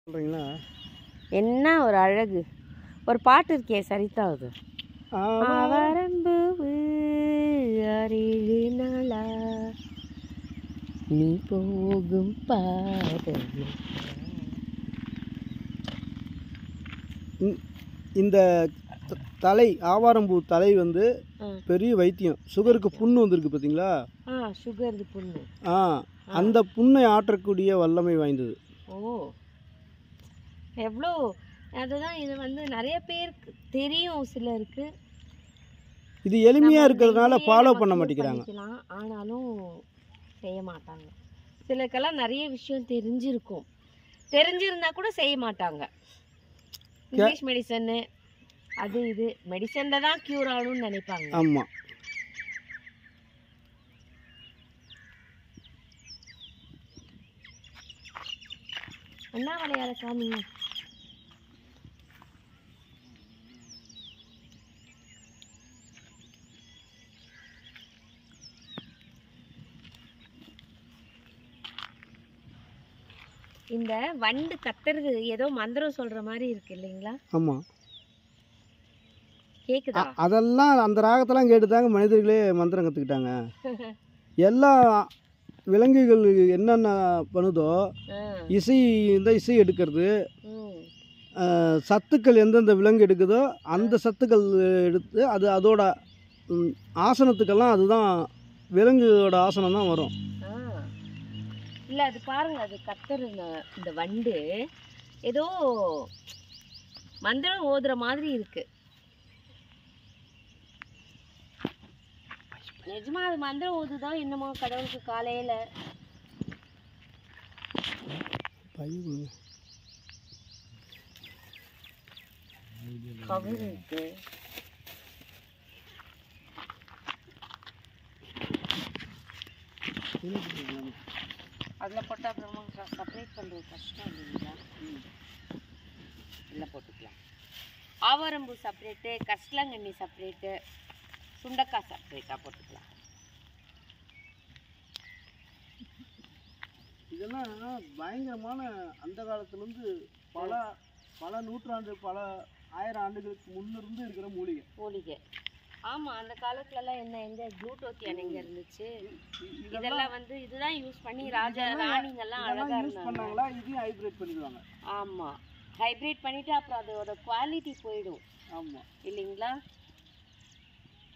சொல்கிறீங்களா என்ன ஒரு அழகு ஒரு பாட்டு இருக்கே சரிதா அது அவரம்பு அருகு நாளா நீ போகும் பாதம் இந்த த- தலை ஆவாரம்பூ தலை வந்து ஆ. பெரிய வைத்தியம் சுகருக்கு புண்ணு வந்திருக்கு பார்த்தீங்களா ஆ சுகர் புண்ணு ஆ அந்த புண்ணை ஆற்றக்கூடிய வல்லமை வாய்ந்தது ஓ எவ்வளோ அதுதான் இது வந்து நிறைய பேருக்கு தெரியும் சிலருக்கு இது எளிமையாக நம்ம இருக்கிறதுனால இதையே ஃபாலோ நம்ம பண்ண cure மாட்டேங்கிறாங்க பண்ணிக்கலாம். ஆனாலும் செய்ய மாட்டாங்க சிலருக்கெல்லாம் நிறைய விஷயம் தெரிஞ்சிருக்கும் தெரிஞ்சிருந்தா கூட செய்ய மாட்டாங்க இங்கிலீஷ் மெடிசன்னு அது இது மெடிசன்ல தான் க்யூர் ஆகணும்னு நினைப்பாங்க ஆமாம் என்ன விளையாட காமிங்க இந்த வண்டு கத்துறது ஏதோ மந்திரம் சொல்ற மாதிரி இருக்கு இல்லைங்களா ஆமாம் கேக்குதா அதெல்லாம் அந்த ராகத்தெல்லாம் கேட்டு தாங்க மனிதர்களே மந்திரம் கற்றுக்கிட்டாங்க எல்லா விலங்குகள் என்னென்ன பண்ணுதோ ஆ, இசை இந்த இசை எடுக்கிறது ம், அஹ், சத்துக்கள் எந்தெந்த விலங்கு எடுக்குதோ அந்த சத்துக்கள் எடுத்து அது அதோட ம், ஆசனத்துக்கெல்லாம் அதுதான் விலங்குகளோட ஆசனம் தான் வரும் ஆ. இல்ல அது பாருங்க அது கத்துற இந்த- இந்த வண்டு ஏதோ மந்திரம் ஓதுற மாதிரி இருக்கு நிஜமா அது மந்திரம் ஓதுதோ என்னமோ கடவுளுக்கு காலையில பையன் கவர் இருக்கு அதுல போட்டா அப்புறமா செப்பரேட் பண்றது கஷ்டம் இல்லைங்களா இல்லை போட்டுக்கலாம் ஆவாரம்பூ செப்பரேட்டு கஸ்லங்கண்ணி செப்பரேட்டு சுண்டக்காய் செப்பரேட்டாக போட்டுக்கலாம் இதெல்லாம் பயங்கரமான அந்த காலத்துலேருந்து பல பல நூற்றாண்டு பல ஆயிரம் ஆண்டுகளுக்கு முன்னிருந்து இருக்கிற மூலிகை மூலிகை ஆமா அந்த காலத்துலலாம் என்ன எங்க குளூட்டோத்தியான் எங்க இருந்துச்சு இதெல்லாம் இதெல்லாம் வந்து இதுதான் யூஸ் பண்ணி ராஜா ராணிங்கெல்லாம் அழகா இதெல்லாம் யூஸ் இருந்தாங்க பண்ணாங்களா இதையும் ஹைப்ரேட் பண்ணிடுவாங்க ஆமா ஹைப்ரிட் பண்ணிட்டு அப்புறம் அதோட குவாலிட்டி போயிடும் ஆமாம் இல்லைங்களா